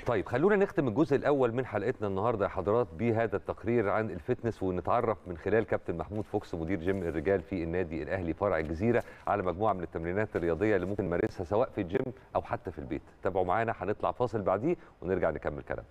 طيب خلونا نختم الجزء الاول من حلقتنا النهارده يا حضرات بهذا التقرير عن الفتنس ونتعرف من خلال كابتن محمود فوكس مدير جيم الرجال في النادي الاهلي فرع الجزيره على مجموعه من التمرينات الرياضيه اللي ممكن نمارسها سواء في الجيم او حتى في البيت تابعوا معانا هنطلع فاصل بعديه ونرجع نكمل كلام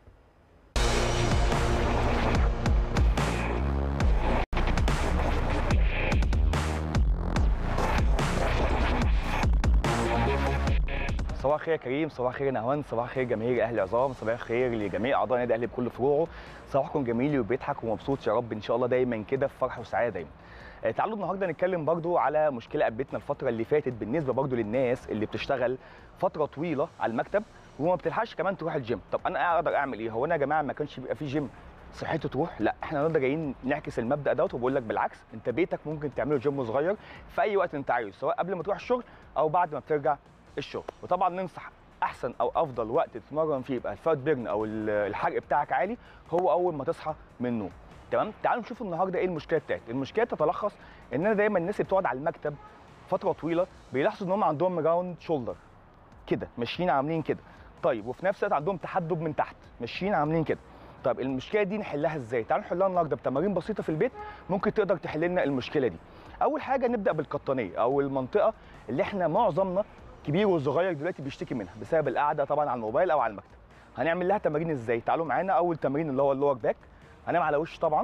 صباح الخير يا كريم صباح الخير يا نهوان صباح الخير جماهير الاهلي العظام صباح الخير لجميع اعضاء النادي الاهلي بكل فروعه صباحكم جميل وبيضحك ومبسوط يا رب ان شاء الله دايما كده في فرح وسعاده دايما آه، تعالوا النهارده نتكلم برضو على مشكله قابلتنا الفتره اللي فاتت بالنسبه برضو للناس اللي بتشتغل فتره طويله على المكتب وما بتلحقش كمان تروح الجيم طب انا اقدر اعمل ايه هو انا يا جماعه ما كانش بيبقى في جيم صحته تروح لا احنا النهارده جايين نعكس المبدا دوت وبقول لك بالعكس انت بيتك ممكن تعمله جيم صغير في اي وقت انت عايزه سواء قبل ما تروح الشغل او بعد ما بترجع الشغل وطبعا ننصح احسن او افضل وقت تتمرن فيه يبقى الفات بيرن او ال- الحرق بتاعك عالي هو اول ما تصحى من النوم تمام تعالوا نشوف النهارده ايه المشكله بتاعتي المشكله تتلخص ان انا دايما الناس اللي بتقعد على المكتب فتره طويله بيلاحظوا ان هم عندهم راوند شولدر كده ماشيين عاملين كده طيب وفي نفس الوقت عندهم تحدب من تحت ماشيين عاملين كده طيب المشكله دي نحلها ازاي تعالوا نحلها النهارده بتمارين بسيطه في البيت ممكن تقدر تحل لنا المشكله دي اول حاجه نبدا بالقطنيه او المنطقه اللي احنا معظمنا كبير وصغير دلوقتي بيشتكي منها بسبب القعده طبعا على الموبايل او على المكتب هنعمل لها تمارين ازاي تعالوا معانا اول تمرين اللي هو اللور باك هنام على وش طبعا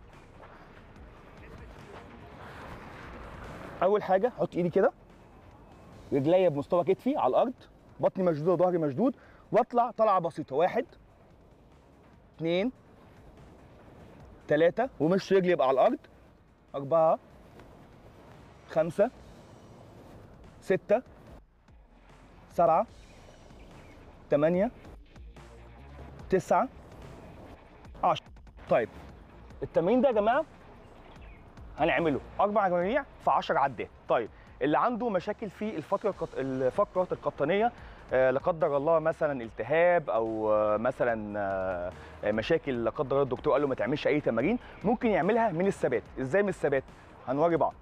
اول حاجه احط ايدي كده رجليا بمستوى كتفي على الارض بطني مشدود وظهري مشدود واطلع طلعه بسيطه واحد اثنين ثلاثة ومش رجلي يبقى على الأرض أربعة خمسة ستة سبعة ثمانية تسعة عشرة طيب التمرين ده يا جماعة هنعمله أربع جماريع في 10 عدات طيب اللي عنده مشاكل في الفقرة القط... الفقرة القطنية آه، لا قدر الله مثلا التهاب او آه، مثلا آه، مشاكل لا قدر الله الدكتور قال له ما تعملش اي تمارين ممكن يعملها من الثبات ازاي من الثبات هنوري بعض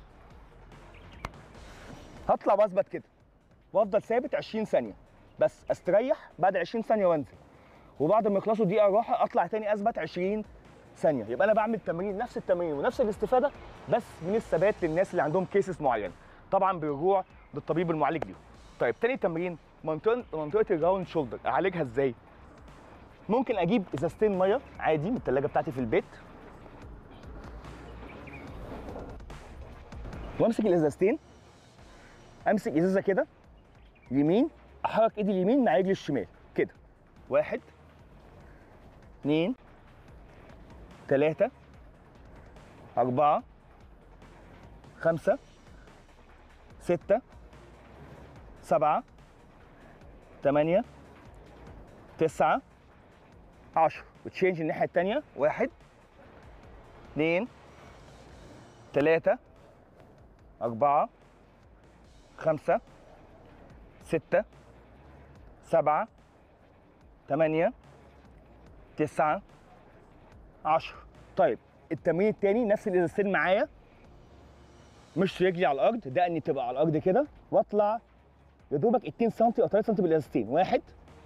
هطلع واثبت كده وافضل ثابت 20 ثانيه بس استريح بعد 20 ثانيه وانزل وبعد ما يخلصوا دقيقه راحه اطلع تاني اثبت 20 ثانيه يبقى انا بعمل تمرين نفس التمرين ونفس الاستفاده بس من الثبات للناس اللي عندهم كيسز معينه طبعا بالرجوع للطبيب المعالج ليهم طيب تاني تمرين منطقه منطقه الراوند شولدر اعالجها ازاي ممكن اجيب ازازتين ميه عادي من الثلاجه بتاعتي في البيت وامسك الازازتين امسك ازازه كده يمين احرك ايدي اليمين مع رجلي الشمال كده واحد اثنين ثلاثة أربعة خمسة ستة سبعة ثمانية تسعة عشرة وتشينج الناحية التانية واحد اثنين ثلاثة أربعة خمسة ستة سبعة ثمانية تسعة عشرة طيب التمرين التاني نفس الازازتين معايا مش رجلي على الارض دقني تبقى على الارض كده واطلع يا دوبك 2 سم او 3 سم بالازازتين واحد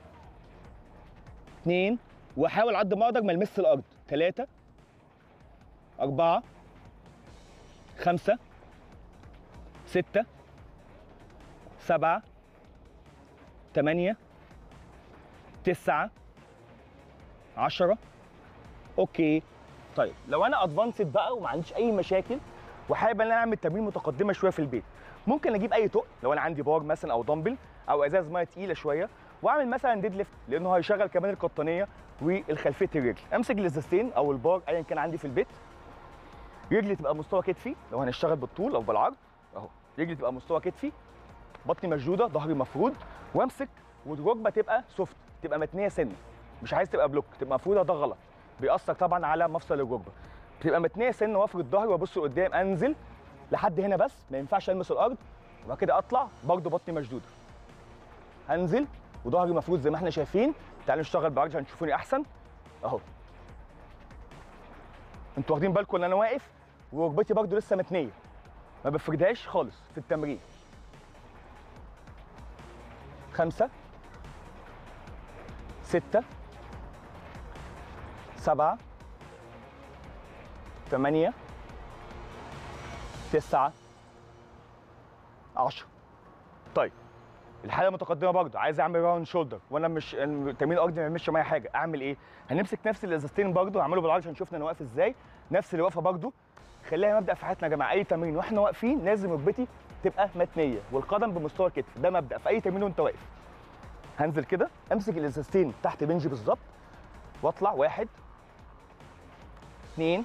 اثنين واحاول على قد ما اقدر ما المس الارض ثلاثة أربعة خمسة ستة سبعة ثمانية تسعة عشرة اوكي طيب لو انا ادفانسد بقى وما عنديش اي مشاكل وحابب ان انا اعمل تمرين متقدمه شويه في البيت ممكن اجيب اي تقل لو انا عندي بار مثلا او دمبل او ازاز ميه تقيله شويه واعمل مثلا ديد ليفت لانه هيشغل كمان القطنيه والخلفيه الرجل امسك الازازتين او البار ايا كان عندي في البيت رجلي تبقى مستوى كتفي لو هنشتغل بالطول او بالعرض اهو رجلي تبقى مستوى كتفي بطني مشدوده ظهري مفرود وامسك والركبه تبقى سوفت تبقى متنيه سنه مش عايز تبقى بلوك تبقى مفروده ده غلط بيأثر طبعا على مفصل الركبه بتبقى متنيه سن وافرد ظهري وابص لقدام انزل لحد هنا بس ما ينفعش المس الارض وبعد كده اطلع برضه بطني مشدوده هنزل وظهري مفروض زي ما احنا شايفين تعالوا نشتغل بعرض عشان تشوفوني احسن اهو انتوا واخدين بالكم ان انا واقف وركبتي برضه لسه متنيه ما بفردهاش خالص في التمرين خمسة ستة سبعة ثمانية تسعة عشرة طيب الحاله متقدمه برضه عايز اعمل راوند شولدر وانا مش التمرين الارضي ما يعملش معايا حاجه اعمل ايه هنمسك نفس الازازتين برضه هعمله بالعرض عشان شفنا انا واقف ازاي نفس اللي واقفه برضه خليها مبدا في حياتنا يا جماعه اي تمرين واحنا واقفين لازم ركبتي تبقى متنيه والقدم بمستوى الكتف ده مبدا في اي تمرين وانت واقف هنزل كده امسك الازازتين تحت بنجي بالظبط واطلع واحد اثنين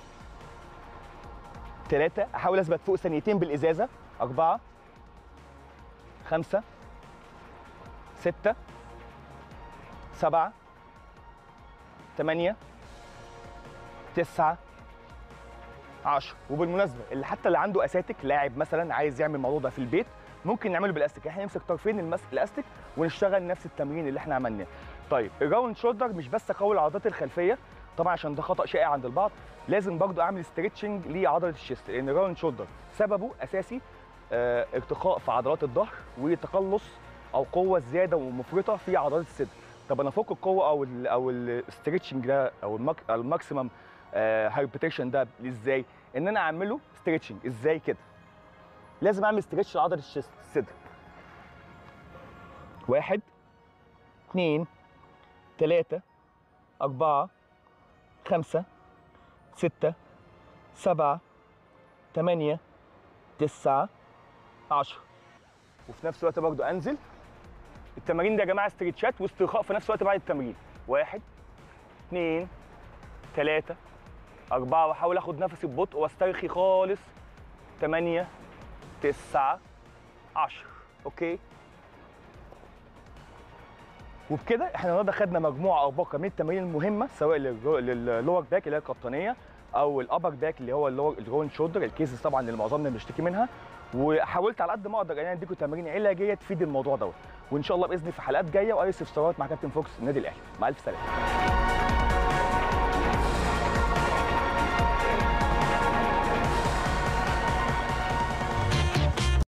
ثلاثة أحاول أثبت فوق ثانيتين بالإزازة أربعة خمسة ستة سبعة ثمانية تسعة عشرة وبالمناسبة اللي حتى اللي عنده أساتك لاعب مثلا عايز يعمل الموضوع ده في البيت ممكن نعمله بالاستيك احنا نمسك طرفين المس... الاستيك ونشتغل نفس التمرين اللي احنا عملناه طيب الراوند شولدر مش بس اقوي العضلات الخلفيه طبعا عشان ده خطا شائع عند البعض لازم برضو اعمل ستريتشنج لعضله الشيست لان الراوند شولدر سببه اساسي آه ارتخاء في عضلات الظهر وتقلص او قوه زياده ومفرطه في عضلات الصدر طب انا افك القوه او ال او الستريتشنج ده او المك الماكسيمم هايبرتيشن ده ازاي ان انا اعمله ستريتشنج ازاي كده لازم اعمل ستريتش لعضله الشيست الصدر واحد اثنين ثلاثة أربعة خمسة ستة سبعة ثمانية تسعة عشرة وفي نفس الوقت برضه أنزل التمارين ده يا جماعة استريتشات واسترخاء في نفس الوقت بعد التمرين واحد اثنين ثلاثة أربعة وأحاول آخد نفسي ببطء واسترخي خالص ثمانية تسعة عشرة أوكي وبكده احنا النهارده خدنا مجموعه او باقه من التمارين المهمه سواء لللور باك اللي هي القطنيه او الابر باك اللي هو اللور الجرون شولدر الكيسز طبعا اللي معظمنا بنشتكي منها وحاولت على قد ما اقدر ان انا اديكم تمارين علاجيه تفيد الموضوع دوت وان شاء الله باذن في حلقات جايه واي استفسارات مع كابتن فوكس النادي الاهلي مع الف سلامه